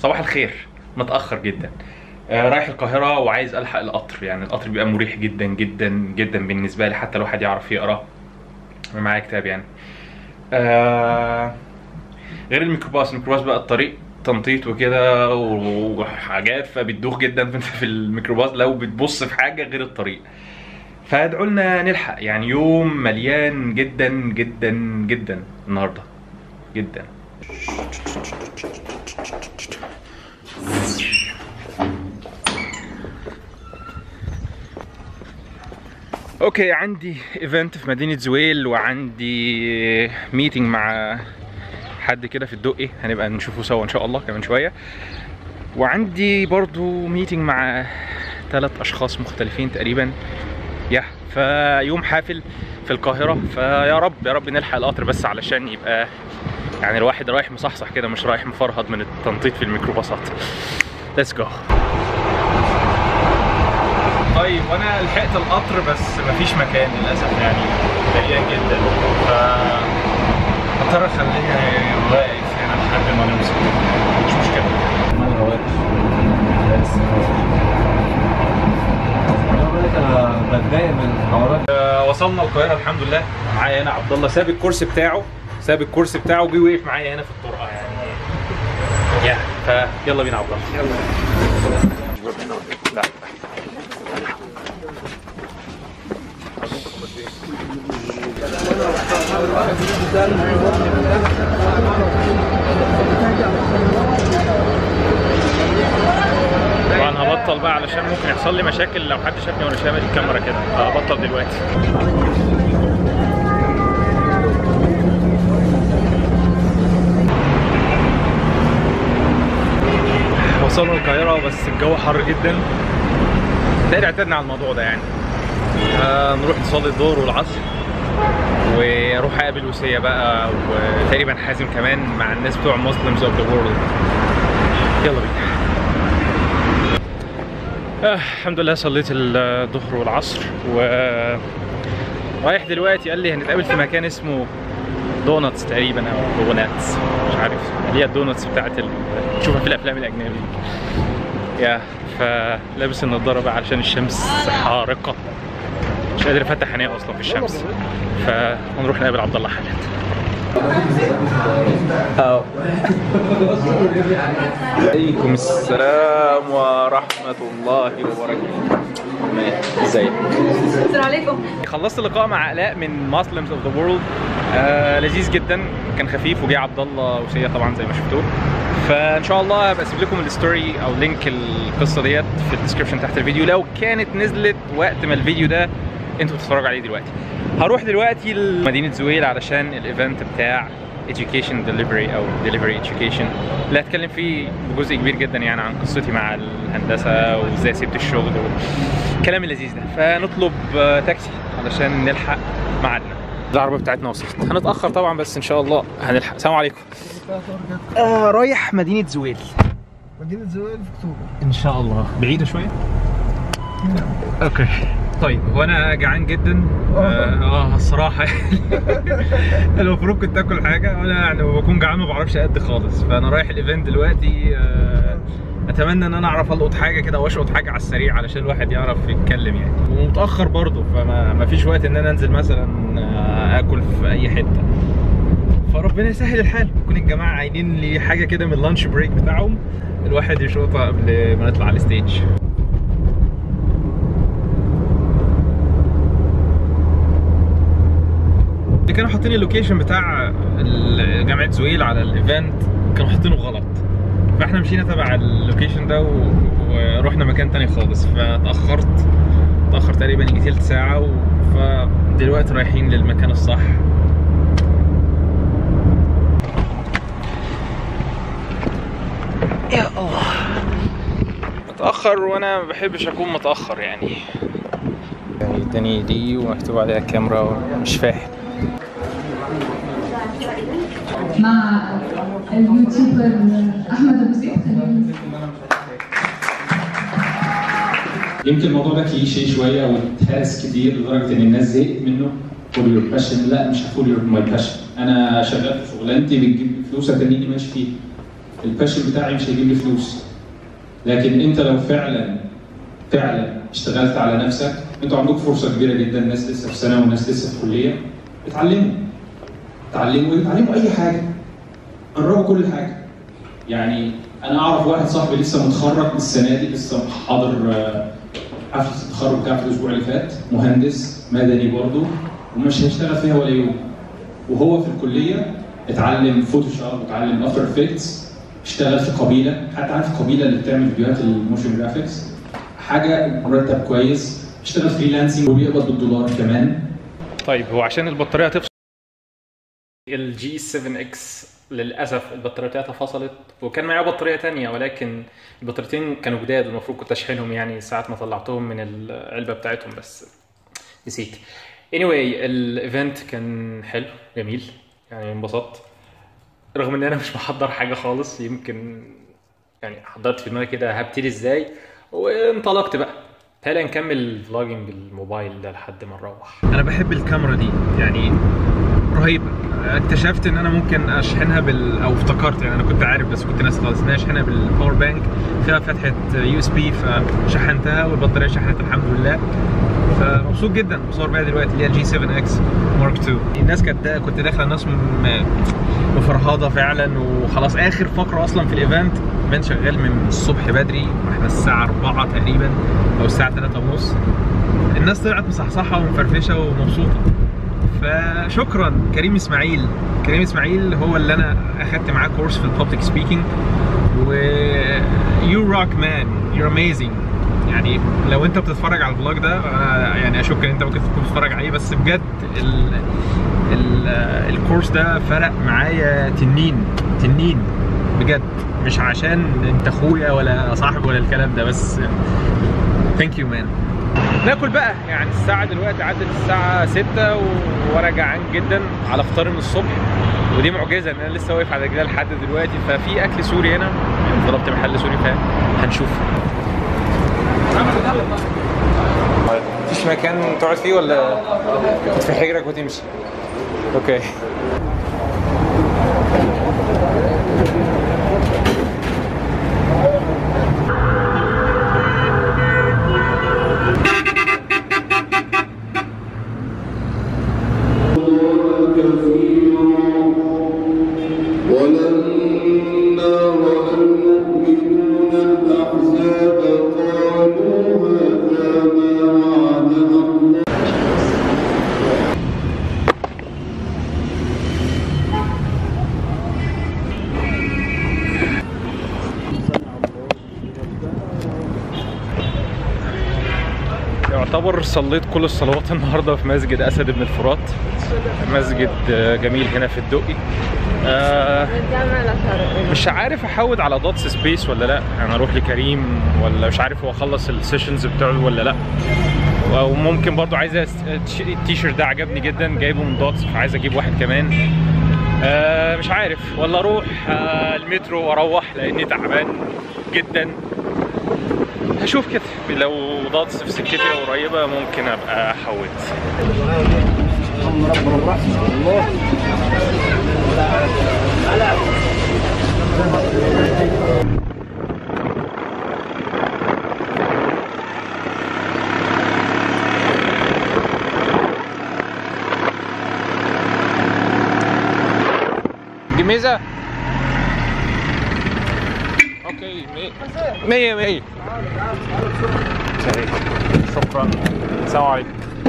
صباح الخير متاخر جدا آه، رايح القاهره وعايز الحق القطر يعني القطر بيبقى مريح جدا جدا جدا بالنسبه لي حتى لو حد يعرف يقرا أنا معايا كتاب يعني آه، غير الميكروباص الميكروباص بقى الطريق تنطيط وكده وحاجات فبتدوخ جدا في- في الميكروباص لو بتبص في حاجه غير الطريق فادعوا لنا نلحق يعني يوم مليان جدا جدا جدا النهارده جدا اوكي عندي ايفنت في مدينة زويل وعندي ميتنج مع حد كده في الدقي هنبقى نشوفه سوا ان شاء الله كمان شوية وعندي برضو ميتنج مع ثلاث اشخاص مختلفين تقريبا يا فيوم حافل في القاهرة فيا رب يا رب نلحق القطر بس علشان يبقى يعني الواحد رايح مصحصح كده مش رايح مفرهد من التنطيط في الميكروباصات ليتس جو طيب وانا لحقت القطر بس مفيش مكان للاسف يعني ضيق جدا ف هضطر اخليه واقف هنا لحد ما نوصل مش مشكله انا واقف بس انا بقول لك انا بتضايق من الحوارات آه، وصلنا القاهره الحمد لله معايا هنا عبد الله ساب الكرسي بتاعه ساب الكرسي بتاعه وجي وقف معايا هنا في الطرقه يعني يا فيلا بينا عبد الله يلا لا طبعا هبطل بقى علشان ممكن يحصل لي مشاكل لو حد شافني وانا شامل الكاميرا كده فهبطل دلوقتي وصلنا القاهرة بس الجو حر جدا تقريبا اعتدنا على الموضوع ده يعني آه نروح نصلي الظهر والعصر واروح اقابل وسية بقى وتقريبا حازم كمان مع الناس بتوع مسلمز اوف ذا وورلد يلا بينا آه الحمد لله صليت الظهر والعصر و رايح دلوقتي قال لي هنتقابل في مكان اسمه دوناتس تقريبا او دوناتس مش عارف اللي هي الدوناتس بتاعت ال... تشوفها في الافلام الاجنبي يا فلابس النضاره بقى علشان الشمس حارقه مش قادر افتح عينيا اصلا في الشمس فهنروح نقابل عبد الله حالا عليكم السلام ورحمة الله وبركاته ازيك السلام عليكم خلصت اللقاء مع علاء من Muslims of the World آه لذيذ جدا كان خفيف وجه عبد الله وسيا طبعا زي ما شفتوه فان شاء الله هبقى اسيب لكم الستوري او لينك القصه ديت في الديسكربشن تحت الفيديو لو كانت نزلت وقت ما الفيديو ده انتوا بتتفرجوا عليه دلوقتي هروح دلوقتي لمدينه زويل علشان الايفنت بتاع education delivery او delivery education اللي هتكلم فيه بجزء كبير جدا يعني عن قصتي مع الهندسه وازاي سبت الشغل والكلام اللذيذ ده فنطلب آه، تاكسي علشان نلحق ميعادنا العربيه بتاعتنا وصلت هنتاخر طبعا بس ان شاء الله هنلحق السلام عليكم آه رايح مدينه زويل مدينة زويل في اكتوبر ان شاء الله بعيده شويه اوكي طيب هو انا جعان جدا اه آه، الصراحه المفروض كنت اكل حاجه وانا يعني لما بكون جعان ما بعرفش اقد خالص فانا رايح الايفنت دلوقتي آه، اتمنى ان انا اعرف القط حاجه كده واشقط حاجه على السريع علشان الواحد يعرف يتكلم يعني ومتاخر برضه فما ما فيش وقت ان انا انزل مثلا آه، اكل في اي حته فربنا يسهل الحال يكون الجماعه عاينين لي حاجه كده من اللانش بريك بتاعهم الواحد يشوطها قبل ما نطلع على الستيج اللي كانوا حاطين اللوكيشن بتاع ال- جامعه زويل على الايفنت كانوا حاطينه غلط فاحنا مشينا تبع اللوكيشن ده و... ورحنا مكان تاني خالص فتاخرت اتاخر تقريبا يجي تلت ساعه و... فدلوقتي رايحين للمكان الصح يا الله متأخر وأنا ما بحبش أكون متأخر يعني يعني اداني دي ومكتوب عليها كاميرا مش فاهم مع اليوتيوبر احمد ابو زيد يمكن الموضوع ده كليشيه شويه واتهرس كتير لدرجه ان الناس زهقت منه فول يور باشن لا مش هفول يور ماي باشن انا شغال في شغلانتي بتجيب فلوس اتنيني ماشي فيها الباشن بتاعي مش هيجيب لي فلوس لكن انت لو فعلا فعلا اشتغلت على نفسك انتوا عندكم فرصه كبيره جدا ناس لسه في سنه وناس لسه في كليه اتعلموا اتعلموا اتعلموا اي حاجه جربوا كل حاجه يعني انا اعرف واحد صاحبي لسه متخرج السنه دي لسه حاضر آه، حفله التخرج بتاعه الاسبوع اللي فات مهندس مدني برضه ومش هيشتغل فيها ولا يوم وهو في الكليه اتعلم فوتوشوب واتعلم افتر افكتس اشتغل في قبيله حتى عارف القبيله اللي بتعمل فيديوهات الموشن جرافيكس حاجه مرتب كويس اشتغل فريلانسنج وبيقبض بالدولار كمان طيب هو عشان البطاريه تفصل الجي 7 اكس للاسف البطاريه بتاعتها فصلت وكان معايا بطاريه تانية ولكن البطاريتين كانوا جداد والمفروض كنت اشحنهم يعني ساعه ما طلعتهم من العلبه بتاعتهم بس نسيت anyway الايفنت كان حلو جميل يعني انبسطت رغم ان انا مش محضر حاجه خالص يمكن يعني حضرت في دماغي كده هبتدي ازاي وانطلقت بقى تعالى نكمل فلوجينج بالموبايل ده لحد ما نروح انا بحب الكاميرا دي يعني رهيبه اكتشفت ان انا ممكن اشحنها بال او افتكرت يعني انا كنت عارف بس كنت ناسي خالص ان انا اشحنها بالباور بانك فيها فتحه يو اس بي فشحنتها والبطاريه شحنت الحمد لله فمبسوط جدا بصور بيها دلوقتي اللي هي الجي 7 اكس مارك 2 الناس كانت كنت داخله الناس م- مفرهده فعلا وخلاص اخر فقره اصلا في الايفنت الايفنت شغال من الصبح بدري واحنا الساعه 4 تقريبا او الساعه 3 ونص الناس طلعت مصحصحه ومفرفشه ومبسوطه فشكرا كريم اسماعيل كريم اسماعيل هو اللي انا اخدت معاه كورس في الببليك سبيكينج و يو روك مان يو اميزنج يعني لو انت بتتفرج على الفلوج ده أنا يعني اشك ان انت ممكن تكون بتتفرج عليه بس بجد ال ال الكورس ده فرق معايا تنين تنين بجد مش عشان انت اخويا ولا صاحب ولا الكلام ده بس ثانك يو مان ناكل بقى يعني الساعة دلوقتي عدت الساعة 6 و... وانا جعان جدا على فطار من الصبح ودي معجزة ان انا لسه واقف على رجلي لحد دلوقتي ففي اكل سوري هنا يعني طلبت محل سوري فهنشوف مفيش مكان تقعد فيه ولا كنت في حجرك وتمشي اوكي ولما رأى المؤمنون الأحزاب قالوا هذا ما وعدنا الله يعتبر صليت كل الصلوات النهارده في مسجد اسد بن الفرات مسجد آه، جميل هنا في الدقي آه، مش عارف احود على دوتس سبيس ولا لا يعني اروح لكريم ولا مش عارف هو خلص السيشنز بتاعه ولا لا او ممكن برضو عايز أست- التيش- التيشيرت ده عجبني جدا جايبه من دوتس فعايز اجيب واحد كمان آه مش عارف ولا اروح آه المترو واروح لاني تعبان جدا هشوف كده لو ضغط في سكتي قريبة ممكن ابقى احوت جميزة اوكي مية مية مية صحيح. شكرا السلام عليكم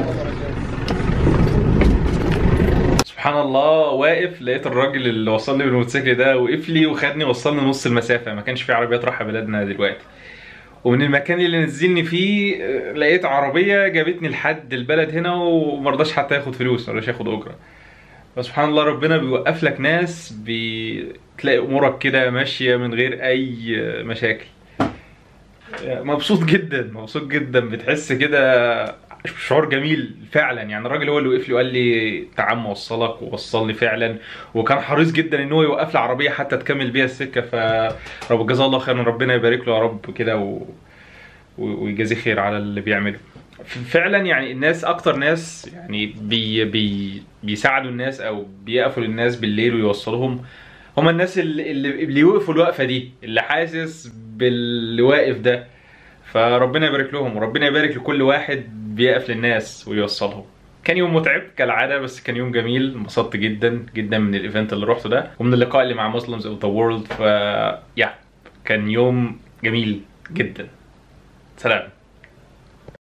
سبحان الله واقف لقيت الراجل اللي وصلني بالموتوسيكل ده وقف لي وخدني وصلني نص المسافه ما كانش في عربيات رايحه بلدنا دلوقتي ومن المكان اللي نزلني فيه آه، لقيت عربيه جابتني لحد البلد هنا ومرضاش حتى ياخد فلوس مرضاش ياخد اجره فسبحان الله ربنا بيوقف لك ناس بتلاقي امورك كده ماشيه من غير اي مشاكل مبسوط جدا مبسوط جدا بتحس كده شعور جميل فعلا يعني الراجل هو اللي وقف لي وقال لي تعال اوصلك ووصلني فعلا وكان حريص جدا ان هو يوقف لي عربيه حتى تكمل بيها السكه فرب جزاه الله خيرا ربنا يبارك له يا رب كده و... و- ويجازيه خير على اللي بيعمله ف- فعلا يعني الناس اكتر ناس يعني بي بي بيساعدوا الناس او بيقفوا للناس بالليل ويوصلوهم هما الناس اللي, اللي اللي وقفوا الوقفه دي اللي حاسس باللي واقف ده فربنا يبارك لهم وربنا يبارك لكل واحد بيقف للناس ويوصلهم كان يوم متعب كالعاده بس كان يوم جميل انبسطت جدا جدا من الايفنت اللي رحته ده ومن اللقاء اللي مع مسلمز اوف ذا وورلد ف يا كان يوم جميل جدا سلام